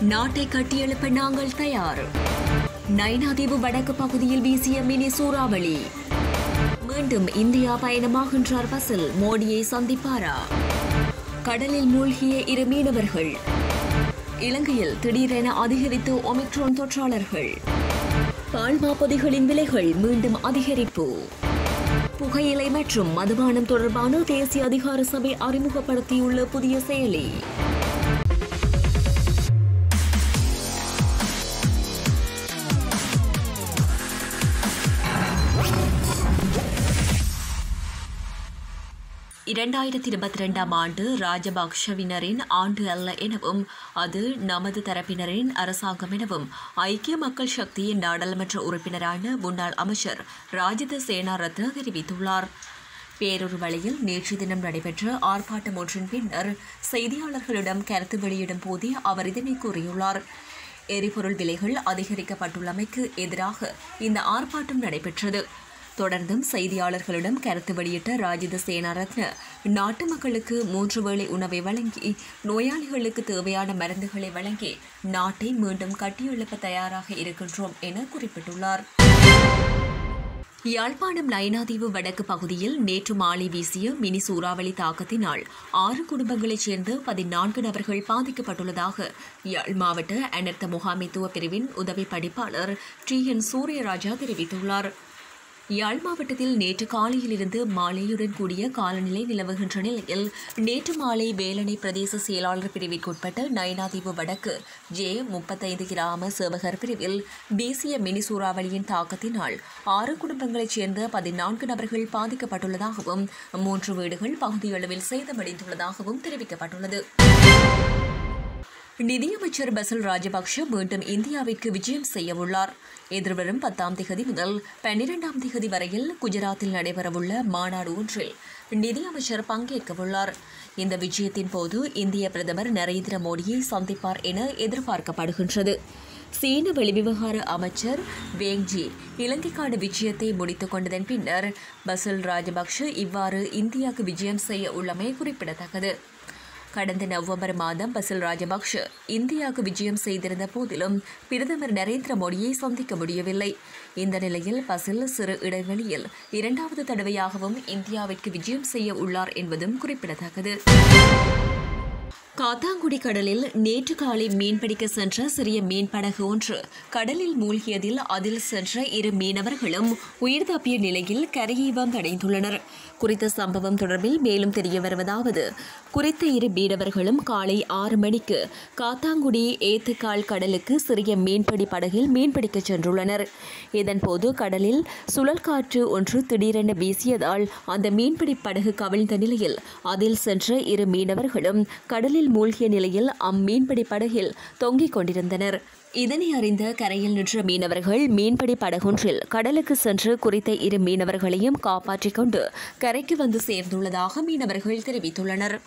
நாட்டை கட்டியெழுப்ப நாங்கள் தயார் நைனாதீவு வடக்கு பகுதியில் வீசிய மினி சூறாவளி மீண்டும் இந்தியா பயணமாகின்றார் பசில் மோடியை சந்திப்பாரா கடலில் மூழ்கிய இரு மீனவர்கள் இலங்கையில் திடீரென அதிகரித்த ஒமிக்ரான் தொற்றாளர்கள் பால்மா பொதிகளின் விலைகள் மீண்டும் அதிகரிப்பு புகையிலை மற்றும் மதுபானம் தொடர்பான தேசிய அதிகார சபை அறிமுகப்படுத்தியுள்ள புதிய செயலி இரண்டாயிரத்தி இருபத்தி ரெண்டாம் ஆண்டு ராஜபக்ஷவினரின் ஆண்டு அல்ல எனவும் அது நமது தரப்பினரின் அரசாங்கம் எனவும் ஐக்கிய மக்கள் சக்தியின் நாடாளுமன்ற உறுப்பினரான முன்னாள் அமைச்சர் ராஜித சேனாரத்ன தெரிவித்துள்ளார் பேரொரு வழியில் நேற்று தினம் நடைபெற்ற ஆர்ப்பாட்டம் ஒன்றின் பின்னர் செய்தியாளர்களிடம் கருத்து வெளியிடும் போதே அவர் இதனை கூறியுள்ளார் எரிபொருள் விலைகள் அதிகரிக்கப்பட்டுள்ளமைக்கு எதிராக இந்த ஆர்ப்பாட்டம் நடைபெற்றது தொடர்ந்தும் செய்தியாளர்களிடம் கருத்து வெளியிட்ட ராஜித சேனாரத்ன நாட்டு மக்களுக்கு மூன்று வேளை உணவை வழங்கி நோயாளிகளுக்கு தேவையான மருந்துகளை வழங்கி நாட்டை மீண்டும் கட்டியெழுப்ப தயாராக இருக்கின்றோம் என குறிப்பிட்டுள்ளார் யாழ்ப்பாணம் நயனாதீவு வடக்கு பகுதியில் நேற்று மாலை வீசிய மினி சூறாவளி தாக்கத்தினால் ஆறு குடும்பங்களைச் சேர்ந்த பதினான்கு நபர்கள் பாதிக்கப்பட்டுள்ளதாக யாழ் மாவட்ட அனர்த்த முகாமைத்துவ பிரிவின் உதவி படிப்பாளர் டி என் சூரியராஜா தெரிவித்துள்ளார் யாழ் மாவட்டத்தில் நேற்று காலையிலிருந்து மாலையுடன் கூடிய காலநிலை நிலவுகின்ற நிலையில் நேற்று மாலை வேலணை பிரதேச செயலாளர் பிரிவிற்குட்பட்ட நயனாதீவு வடக்கு ஜே முப்பத்தைந்து கிராம சேவகர் பிரிவில் தேசிய மினி சூறாவளியின் தாக்கத்தினால் ஆறு குடும்பங்களைச் சேர்ந்த பதினான்கு நபர்கள் பாதிக்கப்பட்டுள்ளதாகவும் மூன்று வீடுகள் பகுதியளவில் சேதமடைந்துள்ளதாகவும் தெரிவிக்கப்பட்டுள்ளது நிதியமைச்சர் பசில் ராஜபக்ஷ மீண்டும் இந்தியாவிற்கு விஜயம் செய்யவுள்ளார் எதிர்வரும் பத்தாம் திகதி முதல் பன்னிரெண்டாம் திகதி வரையில் குஜராத்தில் நடைபெறவுள்ள மாநாடு ஒன்றில் நிதியமைச்சர் பங்கேற்கவுள்ளார் இந்த விஜயத்தின் போது இந்திய பிரதமர் நரேந்திர மோடியை சந்திப்பார் என எதிர்பார்க்கப்படுகின்றது சீன வெளிவிவகார அமைச்சர் வேங்ஜி இலங்கைக்கான விஜயத்தை முடித்துக் கொண்டதன் பின்னர் பசில் ராஜபக்ஷ இவ்வாறு இந்தியாவுக்கு விஜயம் செய்ய உள்ளமை குறிப்பிடத்தக்கது கடந்த நவம்பர் மாதம் பசில் ராஜபக்ஷ இந்தியாவுக்கு விஜயம் செய்திருந்த போதிலும் பிரதமர் நரேந்திர மோடியை சந்திக்க முடியவில்லை இந்த நிலையில் பசில் சிறு இடைவெளியில் இரண்டாவது தடவையாகவும் இந்தியாவிற்கு விஜயம் செய்ய உள்ளார் என்பதும் குறிப்பிடத்தக்கது காத்தாங்குடி கடலில் நேற்று காலை மீன்பிடிக்க சென்ற சிறிய மீன்படகு ஒன்று கடலில் மூழ்கியதில் அதில் சென்ற இரு மீனவர்களும் உயிர் தப்பிய நிலையில் கரையை வந்தடைந்துள்ளனர் குறித்த சம்பவம் தொடர்பில் மேலும் தெரிய வருவதாவது குறித்த இரு மீனவர்களும் காலை ஆறு மணிக்கு காத்தாங்குடி ஏத்துக்கால் கடலுக்கு சிறிய மீன்பிடி படகில் மீன்பிடிக்க சென்றுள்ளனர் இதன்போது கடலில் சுழல் காற்று ஒன்று திடீரென வீசியதால் அந்த மீன்பிடி படகு கவிழ்ந்த நிலையில் அதில் சென்ற இரு மீனவர்களும் கடலில் மூழ்கிய நிலையில் அம்மீன்பிடி படகில் தொங்கிக் கொண்டிருந்தனர் இதனை அறிந்த கரையில் நின்ற மீனவர்கள் மீன்பிடி படகொன்றில் கடலுக்கு சென்று குறித்த இரு மீனவர்களையும் காப்பாற்றிக் கொண்டு கரைக்கு வந்து சேர்ந்துள்ளதாக மீனவர்கள் தெரிவித்துள்ளனர்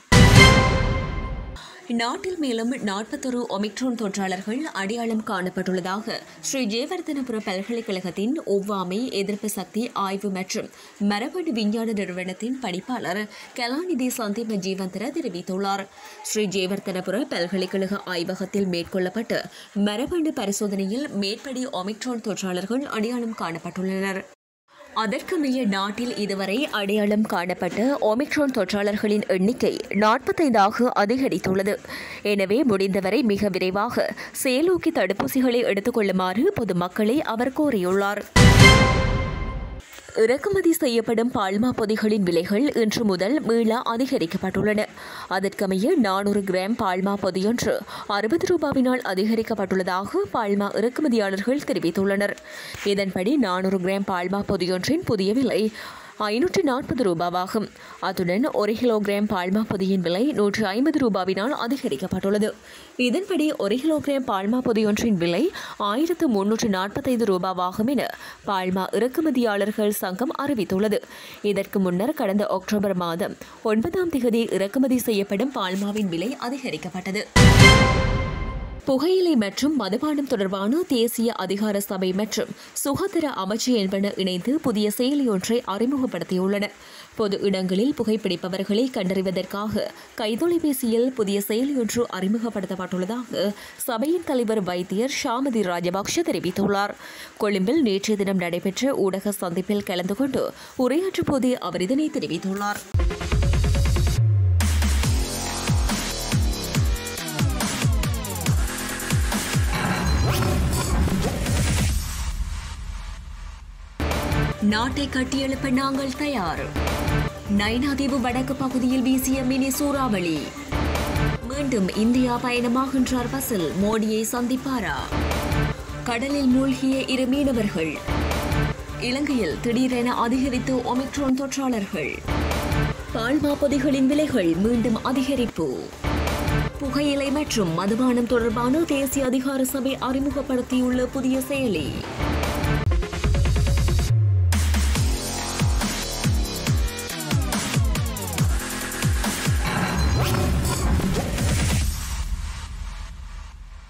நாட்டில் மேலும் நாற்பத்தொரு ஒமிக்ரோன் தொற்றாளர்கள் அடையாளம் காணப்பட்டுள்ளதாக ஸ்ரீ ஜெயவர்தனபுர பல்கலைக்கழகத்தின் ஒவ்வாமை எதிர்ப்பு சக்தி ஆய்வு மற்றும் மரபணு விஞ்ஞான நிறுவனத்தின் பணிப்பாளர் கலாநிதி சந்தீப ஜீவந்தர தெரிவித்துள்ளார் ஸ்ரீ ஜெயவர்தனபுர பல்கலைக்கழக ஆய்வகத்தில் மேற்கொள்ளப்பட்ட மரபணு பரிசோதனையில் மேற்படி ஒமிக்ரோன் தொற்றாளர்கள் அடையாளம் காணப்பட்டுள்ளனர் அதற்கமைய நாட்டில் இதுவரை அடையாளம் காணப்பட்ட ஒமிக்ரான் தொற்றாளர்களின் எண்ணிக்கை நாற்பத்தைந்தாக அதிகரித்துள்ளது எனவே முடிந்தவரை மிக விரைவாக செயலூக்கி தடுப்பூசிகளை எடுத்துக்கொள்ளுமாறு பொதுமக்களை அவர் கோரியுள்ளார் இறக்குமதி செய்யப்படும் பால்மா பொதிகளின் விலைகள் இன்று முதல் மீள அதிகரிக்கப்பட்டுள்ளன அதற்கமைய நானூறு கிராம் பால்மா பொதியொன்று அறுபது ரூபாவினால் அதிகரிக்கப்பட்டுள்ளதாக பால்மா இறக்குமதியாளர்கள் தெரிவித்துள்ளனர் இதன்படி நானூறு கிராம் பால்மா பொதியொன்றின் புதிய விலை ஐநூற்றி நாற்பது ரூபாவாகும் அத்துடன் ஒரு கிலோகிராம் பால்மா பொதியின் விலை நூற்றி ஐம்பது ரூபாவினால் அதிகரிக்கப்பட்டுள்ளது இதன்படி ஒரு கிலோகிராம் பால்மா பொதியொன்றின் விலை ஆயிரத்து முன்னூற்று நாற்பத்தைந்து ரூபாவாகும் என பால்மா இறக்குமதியாளர்கள் சங்கம் அறிவித்துள்ளது இதற்கு முன்னர் கடந்த அக்டோபர் மாதம் ஒன்பதாம் தேதி இறக்குமதி செய்யப்படும் பால்மாவின் விலை அதிகரிக்கப்பட்டது புகையிலை மற்றும் மதுபானம் தொடர்பான தேசிய அதிகார சபை மற்றும் சுகாதார அமைச்சு என்பன இணைந்து புதிய செயலி ஒன்றை அறிமுகப்படுத்தியுள்ளன பொது இடங்களில் புகைப்பிடிப்பவர்களை கண்டறிவதற்காக கைத்தொலைபேசியில் புதிய செயலியொன்று அறிமுகப்படுத்தப்பட்டுள்ளதாக சபையின் தலைவர் வைத்தியர் ஷாமதி ராஜபக்ஷ தெரிவித்துள்ளார் கொழும்பில் நேற்றைய தினம் நடைபெற்ற ஊடக சந்திப்பில் கலந்து கொண்டு உரையாற்றும் போதே அவர் இதனை தெரிவித்துள்ளார் நாட்டை கட்டியெழுப்ப நாங்கள் தயார் நைனாதீவு வடக்கு பகுதியில் வீசிய மினி சூறாவளி மீண்டும் இந்தியா பயணமாகின்றார் பசில் மோடியை சந்திப்பாரா கடலில் மூழ்கிய இரு மீனவர்கள் இலங்கையில் திடீரென அதிகரித்த ஒமிக்ரோன் தொற்றாளர்கள் பால்மா பொதிகளின் விலைகள் மீண்டும் அதிகரிப்பு புகையிலை மற்றும் மதுபானம் தொடர்பான தேசிய அதிகார சபை அறிமுகப்படுத்தியுள்ள புதிய செயலி